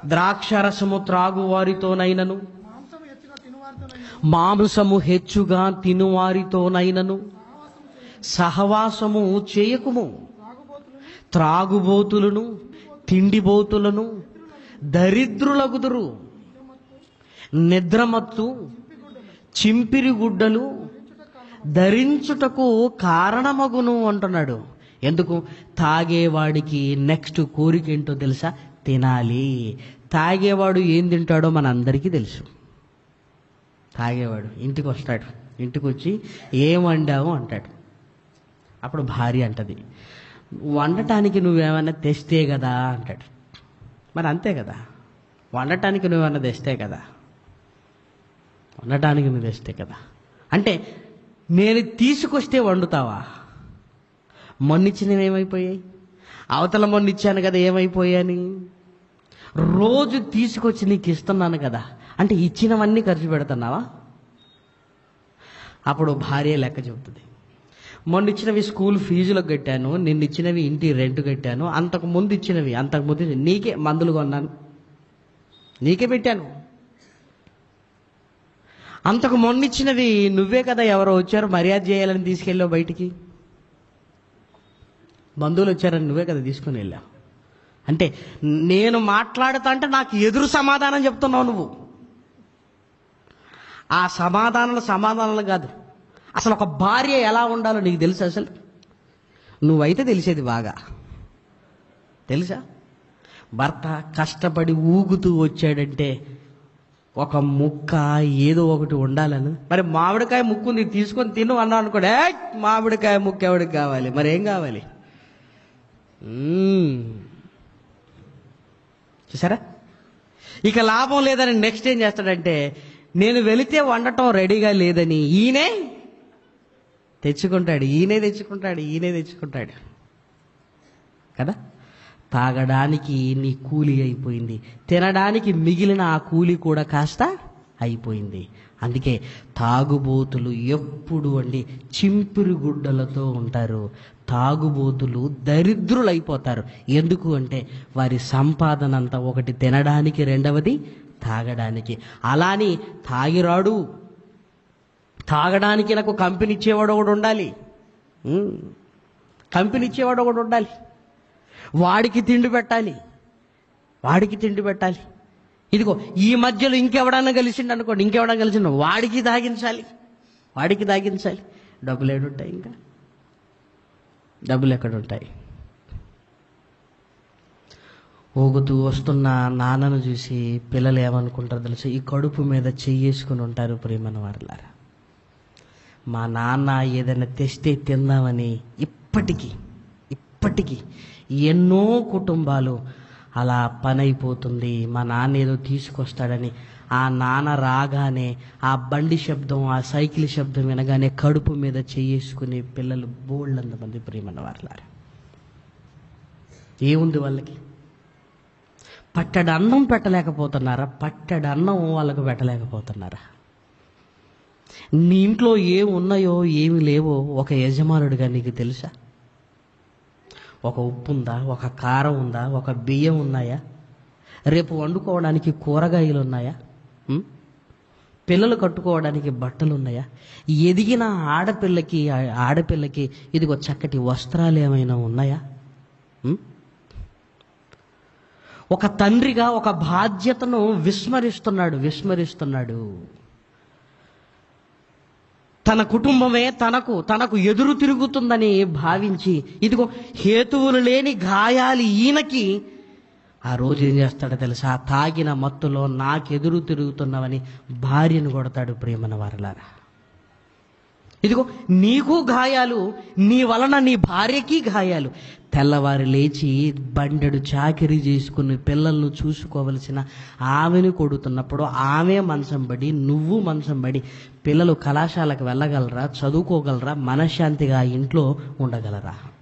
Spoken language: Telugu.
ద్రాక్షరసము త్రాగు వారితోనైనను మాంసం హెచ్చుగా తినువారితోనైనా మాంసము హెచ్చుగా తినువారితోనైనను సహవాసము చేయకుము త్రాగుబోతులను త్రాగుబోతులను తిండిబోతులను దరిద్రులగుదురు నిద్రమత్తు చింపిరి గుడ్డలు ధరించుటకు కారణమగును అంటున్నాడు ఎందుకు తాగేవాడికి నెక్స్ట్ కోరిక ఏంటో తెలుసా తినాలి తాగేవాడు ఏం తింటాడో మన అందరికీ తెలుసు తాగేవాడు ఇంటికి వస్తాడు ఇంటికి వచ్చి ఏం వండావు అంటాడు అప్పుడు భార్య అంటది వండటానికి నువ్వేమన్నా తెస్తే కదా అంటాడు మరి అంతే కదా వండటానికి నువ్వేమన్నా తెస్తే కదా వండటానికి నువ్వు తెస్తే కదా అంటే నేను తీసుకొస్తే వండుతావా మొన్నిచ్చినవి ఏమైపోయాయి అవతల మొన్నిచ్చాను కదా ఏమైపోయాని రోజు తీసుకొచ్చి నీకు ఇస్తున్నాను కదా అంటే ఇచ్చినవన్నీ ఖర్చు పెడుతున్నావా అప్పుడు భార్య లెక్క చెబుతుంది మొన్న ఇచ్చినవి స్కూల్ ఫీజులకు కట్టాను నిన్న ఇచ్చినవి ఇంటి రెంట్ కట్టాను అంతకు ముందు ఇచ్చినవి అంతకు ముందు నీకే మందులు కొన్నాను నీకే పెట్టాను అంతకు మొన్న ఇచ్చినవి నువ్వే కదా ఎవరో వచ్చారు మర్యాద చేయాలని తీసుకెళ్ళావు బయటికి బంధువులు వచ్చారని నువ్వే కదా తీసుకుని వెళ్ళావు అంటే నేను మాట్లాడుతా అంటే నాకు ఎదురు సమాధానం చెప్తున్నావు నువ్వు ఆ సమాధానాలు సమాధానాలు కాదు అసలు ఒక భార్య ఎలా ఉండాలో నీకు తెలుసు అసలు నువ్వైతే తెలిసేది బాగా తెలుసా భర్త కష్టపడి ఊగుతూ వచ్చాడంటే ఒక ముక్క ఏదో ఒకటి ఉండాలని మరి మామిడికాయ ముక్కు నీకు తీసుకొని తిను అన్నా అనుకోండి "ఏయ్, మామిడికాయ ముక్క ఎవడికి కావాలి మరి ఏం కావాలి మ్మ్. చూసారా ఇక లాభం లేదని నెక్స్ట్ ఏం చేస్తాడంటే నేను వెళితే వండటం రెడీగా లేదని ఈయనే తెచ్చుకుంటాడు ఈయనే తెచ్చుకుంటాడు ఈయనే తెచ్చుకుంటాడు కదా తాగడానికి నీ కూలి అయిపోయింది తినడానికి మిగిలిన ఆ కూలి కూడా కాస్త అయిపోయింది అందుకే తాగుబోతులు ఎప్పుడు అండి చింపిరి గుడ్డలతో ఉంటారు తాగుబోతులు దరిద్రులు అయిపోతారు ఎందుకు అంటే వారి సంపాదన అంతా ఒకటి తినడానికి రెండవది తాగడానికి అలాని తాగిరాడు తాగడానికి నాకు కంపెనీ ఇచ్చేవాడు ఒకడు ఉండాలి ఉమ్. కంపెనీ ఇచ్చేవాడు ఒకడు ఉండాలి వాడికి తిండి పెట్టాలి వాడికి తిండి పెట్టాలి ఇదిగో ఈ మధ్యలో ఇంకెవడన్నా కలిసిండు అనుకోండి ఇంకెవడన్నా కలిసిండు వాడికి తాగించాలి వాడికి తాగించాలి డబ్బులు ఏడుంటాయి ఇంకా డబ్బులు ఎక్కడ ఉంటాయి ఊగుతూ వస్తున్న నాన్నను చూసి పిల్లలు ఏమనుకుంటారు తెలుసు ఈ కడుపు మీద చెయ్యేసుకుని ఉంటారు ప్రేమన వారులారా మా నాన్న ఏదైనా తెస్తే తిందామని ఇప్పటికీ ఇప్పటికీ ఎన్నో కుటుంబాలు అలా పని అయిపోతుంది మా నాన్న ఏదో తీసుకొస్తాడని ఆ నాన్న రాగానే ఆ బండి శబ్దం ఆ సైకిల్ శబ్దం వినగానే కడుపు మీద చెయ్యేసుకునే పిల్లలు బోళ్ళంత మంది ప్రియమన్న వారులారా ఏముంది వాళ్ళకి పట్టడి అన్నం పెట్టలేకపోతున్నారా పట్టడి అన్నం వాళ్ళకు పెట్టలేకపోతున్నారా నీ ఇంట్లో ఏమి ఉన్నాయో ఏమి లేవో ఒక యజమానుడిగా నీకు తెలుసా ఒక ఉప్పు ఉందా ఒక కారం ఉందా ఒక బియ్యం ఉన్నాయా రేపు వండుకోవడానికి కూరగాయలు ఉన్నాయా ఉం? పిల్లలు కట్టుకోవడానికి బట్టలు ఉన్నాయా ఎదిగిన ఆడపిల్లకి ఆడపిల్లకి ఇదిగో చక్కటి వస్త్రాలు ఏమైనా ఉన్నాయా ఉం? ఒక తండ్రిగా ఒక బాధ్యతను విస్మరిస్తున్నాడు విస్మరిస్తున్నాడు తన కుటుంబమే తనకు తనకు ఎదురు తిరుగుతుందని భావించి ఇదిగో హేతువులు లేని గాయాలు ఈయనకి ఆ రోజు ఏం చేస్తాడో తెలుసా తాగిన మత్తులో నాకెదురు తిరుగుతున్నవని భార్యను కొడతాడు ప్రేమన వారలారా ఇదిగో నీకు గాయాలు నీ వలన నీ భార్యకి గాయాలు తెల్లవారు లేచి బండెడు చాకిరీ చేసుకుని పిల్లలను చూసుకోవలసిన ఆమెను కొడుతున్నప్పుడు ఆమె మంచం పడి నువ్వు మంచం పడి పిల్లలు కళాశాలకు వెళ్ళగలరా చదువుకోగలరా మనశ్శాంతిగా ఇంట్లో ఉండగలరా